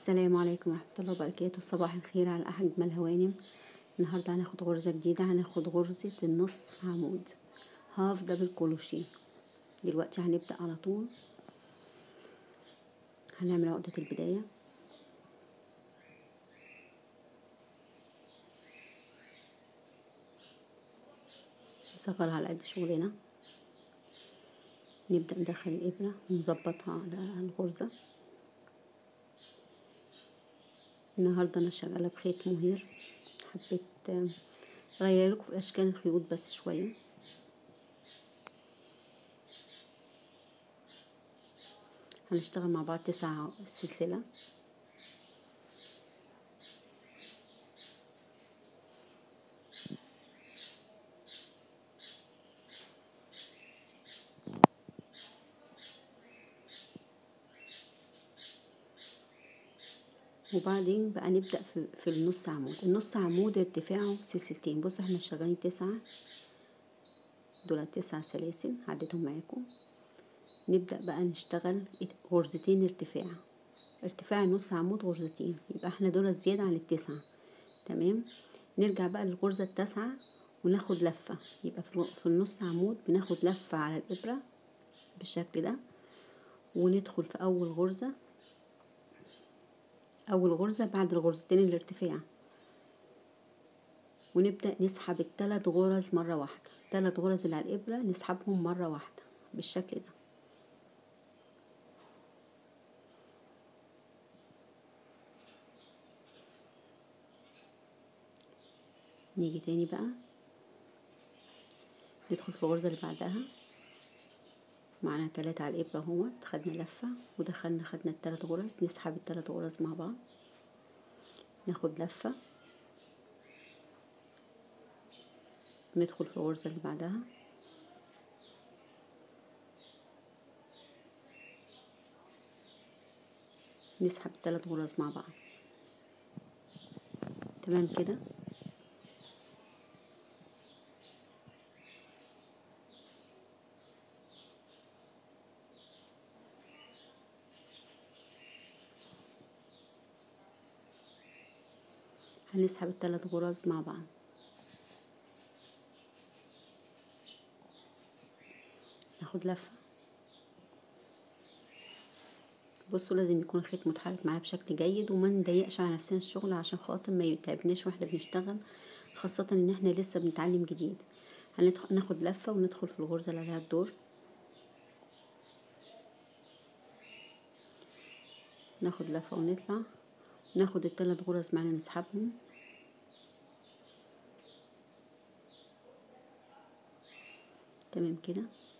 السلام عليكم ورحمة الله وبركاته صباح الخير على أجمل هوانم النهاردة هناخد غرزة جديدة هناخد غرزة النصف عمود هاف دبل كروشيه دلوقتي هنبدأ على طول هنعمل عقدة البداية نصغر على قد شغلنا نبدأ ندخل الإبرة ونظبطها على الغرزة النهاردة أنا شغالة بخيط مهير حبيت أغير لكم في أشكال الخيوط بس شوية هنشتغل مع بعض تسع سلسلة وبعدين بقى نبدأ في, في النص عمود النص عمود ارتفاعه سلسلتين بصوا احنا شغالين تسعة دول تسع سلاسل عديتهم معاكم نبدأ بقى نشتغل غرزتين ارتفاع ارتفاع النص عمود غرزتين يبقى احنا دول زيادة عن التسعة تمام نرجع بقى للغرزة التاسعة وناخد لفة يبقى في النص عمود بناخد لفة على الإبرة بالشكل ده وندخل في أول غرزة أول غرزة بعد الغرزتين الارتفاع ونبدأ نسحب التلات غرز مرة واحدة التلات غرز اللي على الإبرة نسحبهم مرة واحدة بالشكل ده نيجي تاني بقى ندخل في الغرزة اللي بعدها معانا تلاتة على الإبرة اهوت خدنا لفة ودخلنا خدنا التلات غرز نسحب التلات غرز مع بعض ناخد لفة ندخل في الغرزة اللي بعدها نسحب التلات غرز مع بعض تمام كده هنسحب الثلاث غرز مع بعض ناخد لفة بصوا لازم يكون الخيط متحرك معانا بشكل جيد وما نضيقش على نفسنا الشغل عشان خاطر ما يتعبناش واحنا بنشتغل خاصة ان احنا لسه بنتعلم جديد هناخد لفة وندخل في الغرزة اللي عليها الدور ناخد لفة ونطلع ناخد الثلاث غرز معانا نسحبهم تمام كده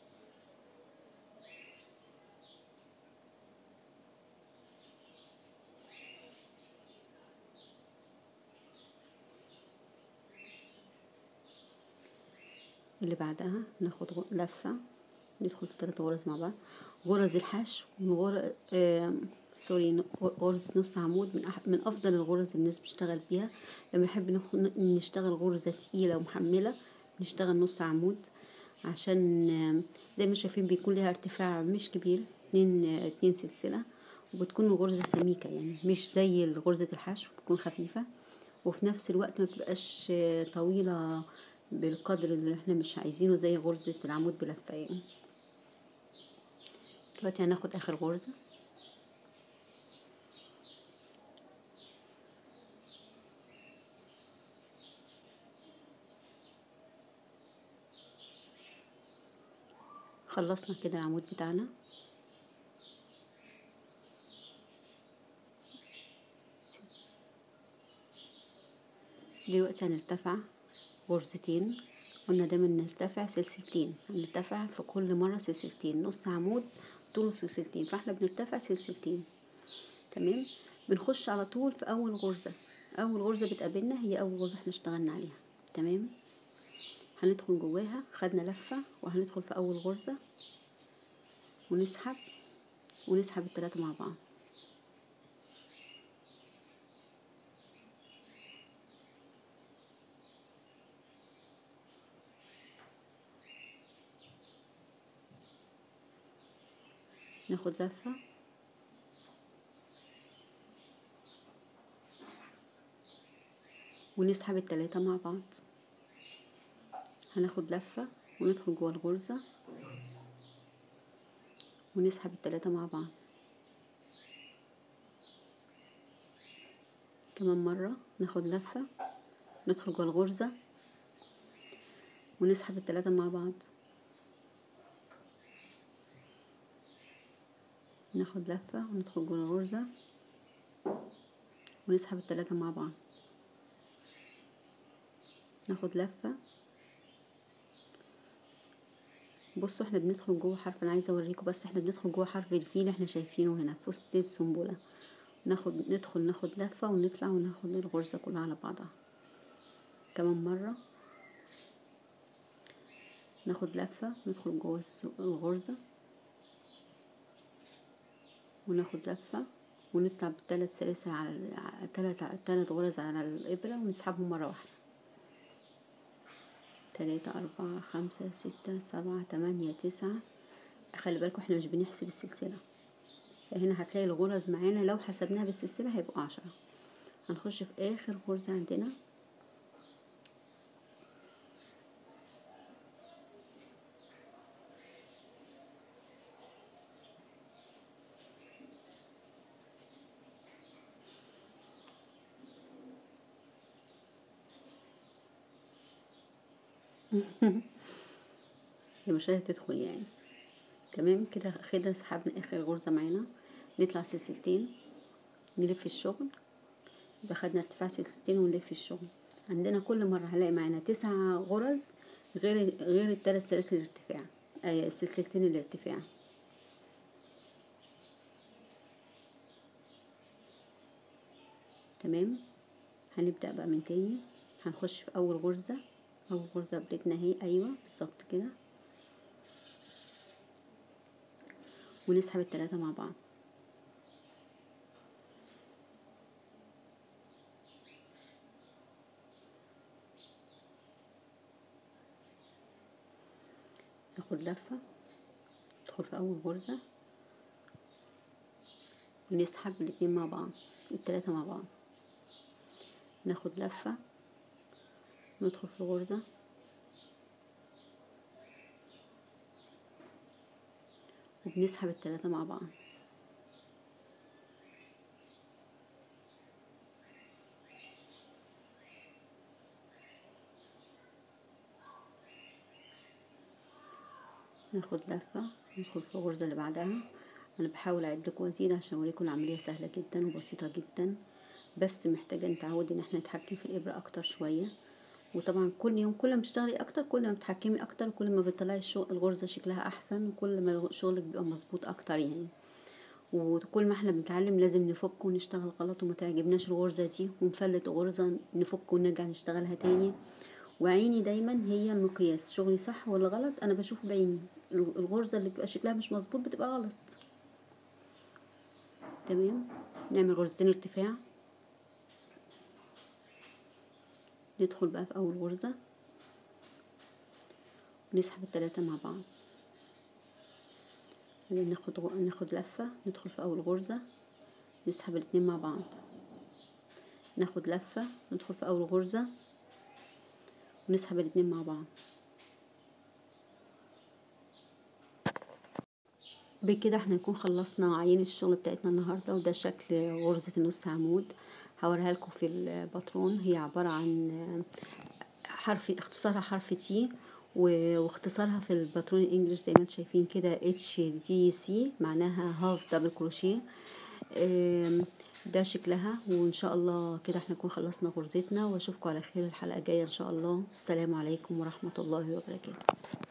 اللي بعدها ناخد لفة ندخل في الثلاث غرز مع بعض غرز الحشو وغرز آه سوري غرز نص عمود من, أح من افضل الغرز اللي الناس بتشتغل بيها لما نحب نشتغل غرزة تقيلة ومحملة بنشتغل نص عمود عشان زي ما شايفين بيكون لها ارتفاع مش كبير اتنين اتنين سلسلة وبتكون غرزة سميكة يعني مش زي غرزة الحشو بتكون خفيفة وفي نفس الوقت ما بتبقاش طويلة بالقدر اللي احنا مش عايزينه زي غرزة العمود بلفة يعني دلوقتي هناخد اخر غرزة خلصنا كده العمود بتاعنا دلوقتي هنرتفع غرزتين قلنا دايما نرتفع سلسلتين هنرتفع في كل مرة سلسلتين نص عمود طوله سلسلتين فاحنا بنرتفع سلسلتين تمام بنخش على طول في اول غرزة اول غرزة بتقابلنا هي اول غرزة احنا اشتغلنا عليها تمام هندخل جواها خدنا لفة وهندخل في أول غرزة ونسحب ونسحب التلاتة مع بعض ناخد لفة ونسحب التلاتة مع بعض هناخد لفة وندخل جوه الغرزة ونسحب التلاتة مع بعض كمان مرة ناخد لفة ندخل جوه الغرزة ونسحب التلاتة مع بعض ناخد لفة وندخل جوه الغرزة ونسحب التلاتة مع بعض ناخد لفة بصوا احنا بندخل جوه حرف انا عايزه اوريكم بس احنا بندخل جوه حرف الفي اللي احنا شايفينه هنا في وسط السنبله ناخد ندخل ناخد لفه ونطلع وناخد الغرزه كلها على بعضها كمان مره ناخد لفه ندخل جوه الغرزه وناخد لفه ونطلع بثلاث سلاسل على ثلاث ثلاث غرز على الابره ونسحبهم مره واحده تلاتة أربعة خمسة ستة سبعة تمانية تسعة خلي بالكم احنا مش بنحسب السلسلة فهنا هتلاقي الغرز معانا لو حسبناها بالسلسلة هيبقوا عشرة هنخش في آخر غرزة عندنا هي مش هتدخل يعني تمام كده كده سحبنا اخر غرزه معانا نطلع سلسلتين نلف الشغل يبقى خدنا ارتفاع سلسلتين ونلف الشغل عندنا كل مره هنلاقي معانا تسع غرز غير غير الثلاث سلاسل الارتفاع اي سلسلتين الارتفاع تمام هنبدا بقى من تاني هنخش في اول غرزه اول غرزه بريتنا اهي ايوه بالظبط كده ونسحب التلاتة مع بعض ناخد لفة ندخل في أول غرزة ونسحب الاتنين مع بعض التلاتة مع بعض ناخد لفة ندخل في الغرزة وبنسحب التلاتة مع بعض ناخد لفة ندخل في الغرزة اللي بعدها انا بحاول اعد لكم وازيد عشان اوريكم العملية سهلة جدا وبسيطة جدا بس محتاجة نتعود ان احنا نتحكم في الابرة اكتر شوية وطبعا كل يوم كل ما بتشتغلي اكتر كل ما بتحكمي اكتر كل ما بتطلعي الشغل الغرزة شكلها احسن وكل ما شغلك بيبقى مظبوط اكتر يعني وكل ما احنا بنتعلم لازم نفك ونشتغل غلط وما تعجبناش الغرزة دي ونفلت غرزة نفك ونرجع نشتغلها تاني وعيني دايما هي المقياس شغلي صح ولا غلط انا بشوف بعيني الغرزة اللي بيبقى شكلها مش مظبوط بتبقى غلط تمام نعمل غرزتين ارتفاع ندخل بقى في اول غرزة ونسحب التلاتة مع بعض بعدين ناخد غ... ناخد لفة ندخل في اول غرزة نسحب الاتنين مع بعض ناخد لفة ندخل في اول غرزة ونسحب الاتنين مع بعض بكده احنا نكون خلصنا عين الشغل بتاعتنا النهارده وده شكل غرزة النص عمود هوريها لكم في الباترون هي عبارة عن حرف اختصارها حرف تي واختصارها في الباترون الانجليش زي ما انتم شايفين كده اتش دي سي معناها هاف دبل كروشيه ده شكلها وان شاء الله كده احنا نكون خلصنا غرزتنا واشوفكم على خير الحلقه الجايه ان شاء الله السلام عليكم ورحمه الله وبركاته